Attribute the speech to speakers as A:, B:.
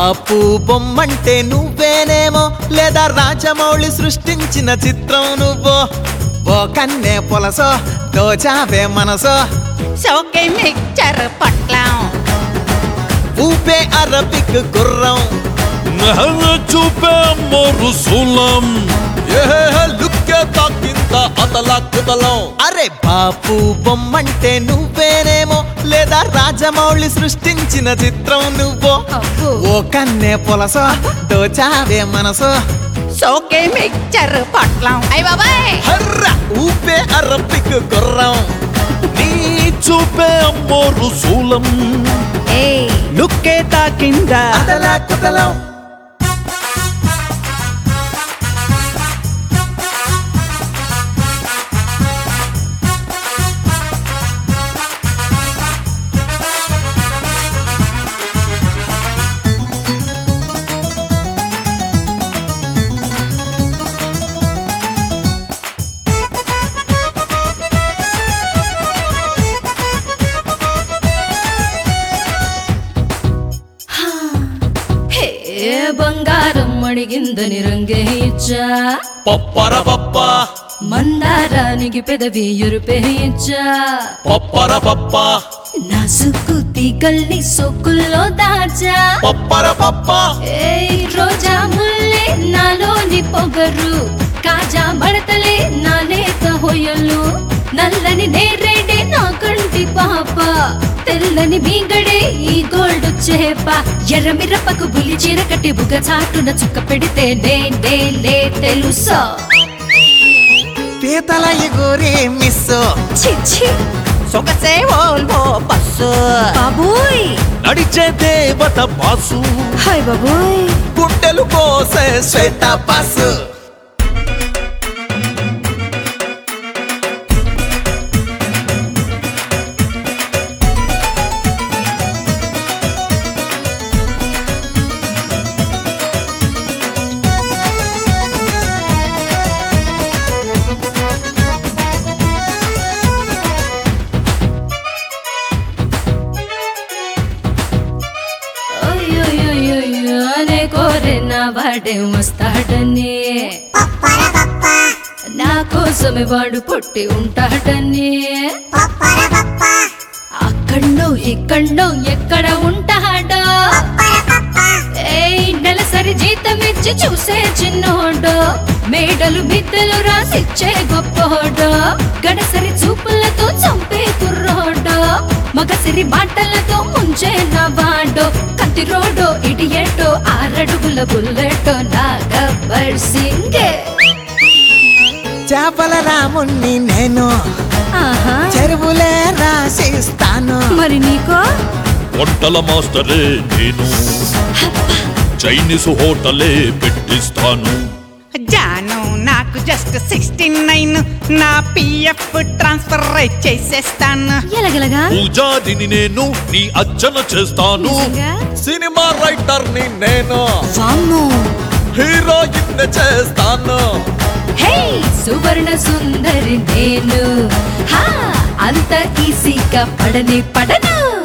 A: బాపు బొమ్మంటే నువ్వేనేమో లేదా రాజమౌళి సృష్టించిన చిత్రం నువ్వో ఓ కన్నే పొలసో దోచావే మనసో
B: సోకే మిక్చర్ పొట్లం
A: ఊపే అరబిక్ గుర్రం
C: చూపే మరుసులం
A: లుక్కే తాకింత అతల కుతలం అరే బాపు బొమ్మంటే నువ్వేనేమో లేదా రాజమౌళి సృష్టించిన చిత్రం నువ్వో
B: అబ్బో.
A: ఓ కన్నే పొలసో దోచావే మనసో
B: సోకే మిక్చర్ పొట్లం అయ్య బాబాయ్
A: హర్ర ఊపే అరబిక్ గుర్రం
C: నీ చూపే మరుసులం
B: ఏయ్
D: లుక్కే తాకిందా
A: అతల కుతలం
E: హే బంగారం అడిగిందని రంగేయించా
C: పప్పర పప్ప
E: మందారానికి పెదవి ఎరుపేయించా
C: పప్పర పప్ప
E: నా సుక్కు తీగల్ని సొక్కుల్లో దాచా
C: పప్పర పప్ప
E: ఏయ్ రోజా ముల్లే నాలోని పొగరు కాజా మడతలే నా లేత హొయలు నల్లని నేరేడే నా కంటి పాప తెల్లని మీగడే ఈ గోల్డ్ చేప ఎర్ర మిరపకు బులి చీర కట్టి బుగ చాటున చుక్క పెడితే నే నే లే తెలుసా
A: పీతల ఎగురే మిస్
E: చిచ్చి
B: సొగసే ఓల్వో బస్సు
E: బాబోయ్
C: నడిచే దేవత బాసు
E: హాయ్ బాబోయ్
A: గుండెలు కోసే శ్వేత పాస్
E: అయ్యోయ్యోయ్యో అనే కోరిన వాడే వస్తాడని నా కోసమే వాడు పుట్టి ఉంటాడని అక్కడో ఇక్కడో ఎక్కడ ఉంటాడో ఏయ్ నెలసరి జీతం ఇచ్చి చూసే చిన్నోడో మేడలు బిద్దలు రాసిచ్చే గొప్పోడో గడసరి చూపులతో చంపే కుర్రోడో మగసిరి మాటలతో ముంచే నవాడో కత్తి రోడో ఇడియటో ఆరడుగుల బుల్లెటో నా గబ్బర్ సింగే
A: చేపల రాముణ్ణి నేను
E: ఆహా
A: చెరువులే రాసిస్తాను
E: మరి నీకో
C: వంటల మాస్టరే నేను చైనీస్ హోటలే పెట్టిస్తాను
B: జాను నాకు జస్ట్ సిక్స్టీ నైన్ నా పిఎఫ్ ట్రాన్స్ఫర్ చేసేస్తాను
E: ఎలగలగా
C: పూజారిని నేను నీ అర్చన చేస్తాను
E: నిజంగా?
A: సినిమా రైటర్ ని నేను
E: వామ్మో
A: హీరోయిన్ చేస్తాను
E: హే సువర్ణ సుందరి నేను హా అంత ఈజీగా పడని పడను